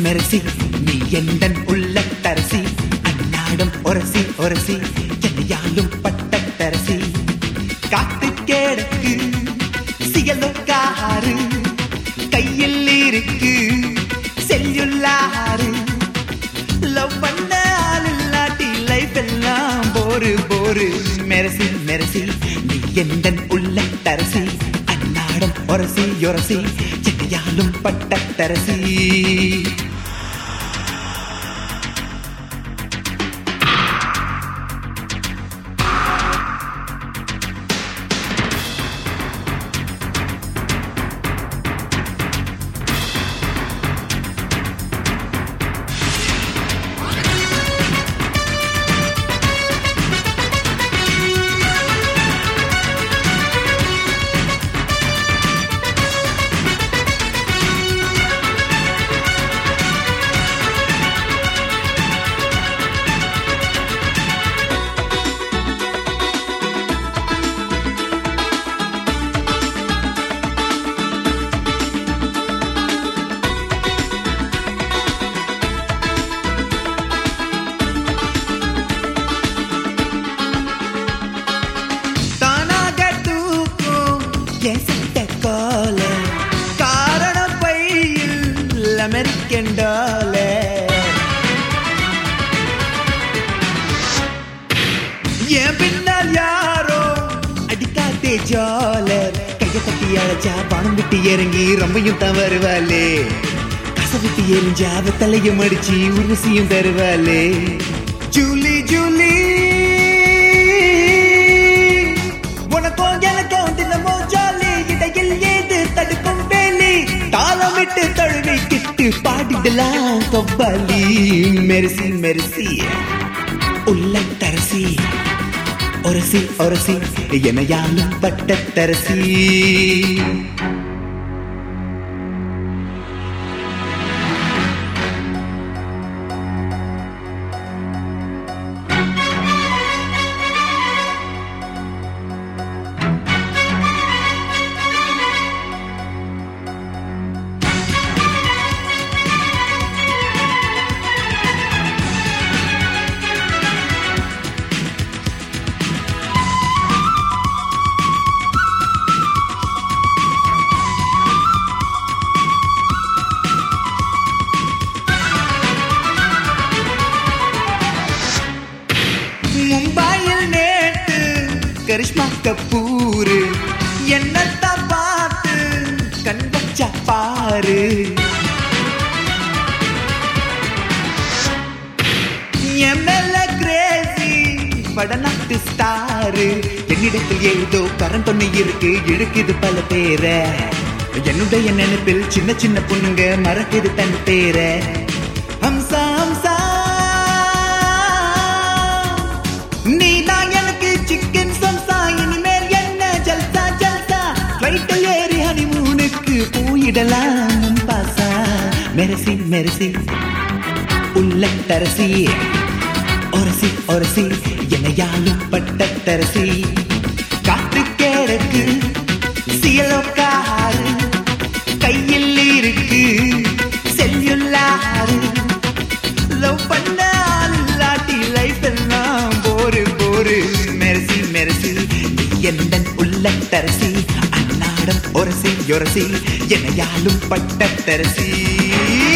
மெரசி நீ எந்தன் உள்ளத்தரசி அன்னாடம் ஒரசி ஒரசி என்னையாலும் பட்டத்தரசி காத்து கேடக்கு சியலோக்காரு கையில் இருக்கு செல்லுள்ளாரு லவ் பண்ண ஆள் இல்லாட்டி லைஃப் எல்லாம் போரு போரு மெரசி மெரசி நீ எந்தன் உள்ளத்தரசி அன்னாடம் ஒரசி ஒரசி என்னையாலும் பட்டத்தரசி தானாக தூக்கும் என் சட்ட கோல காரண பையில் அமெரிக்கன் டாலர் என் பின்னால் யாரோ அடிக்காதே ஜாலர் கைய தட்டி அழைச்சா பணம் விட்டு இறங்கி ரொம்பையும் தான் வருவாளே கச விட்டு எரிஞ்சா அவ தலையும் அடிச்சு உருசியும் தருவாளே ஜூலி ஜூலி உனக்கும் எனக்கும் தினமோ ஜாலி இடையில் ஏது தடுக்கும் வேலி தாளம் விட்டு தழுவி கிட்டு பாடிடலாம் கவ்வாலி மெரிசி மெரிசி உள்ள தரசி ஒரசி ஒரசி எனையாலும் பட்ட தரசி மும்பையில் நேற்று கரிஷ்மா கபூர் என்னத்தான் பார்த்து கண் வச்சா பாரு எம்எல்ஏ கிரேசி வடநாட்டு ஸ்டாரு என்னிடத்தில் ஏதோ கரண்டொன்னு இருக்கு இழுக்குது பல பேரை என்னுடைய நினைப்பில் சின்ன சின்ன பொண்ணுங்க மறக்குது தன் பேரை ஹம்சா ஹம்சா நீதான் எனக்கு சிக்கன் சம்சா இனிமேல் என்ன ஜல்சா ஜல்சா ஃப்ளைட்டில் ஏறி ஹனிமூனுக்கு போயிடலாம் பாசா மெரசி மெரசி உள்ள தரசி ஒரசி ஒரசி என்னையாலும் பட்ட தரசி காத்து கேடக்கு சியலோக்காரு கையில் இருக்கு செல்லுள்ளாரு லவ் பண்ண ஆள் இல்லாட்டி லைஃப் எல்லாம் போரு போரு மெரசி மெரசி நீ எந்த உள்ள தரசி அன்னாடம் ஒரசி ஒரசி என்னையாலும் பட்ட தரசி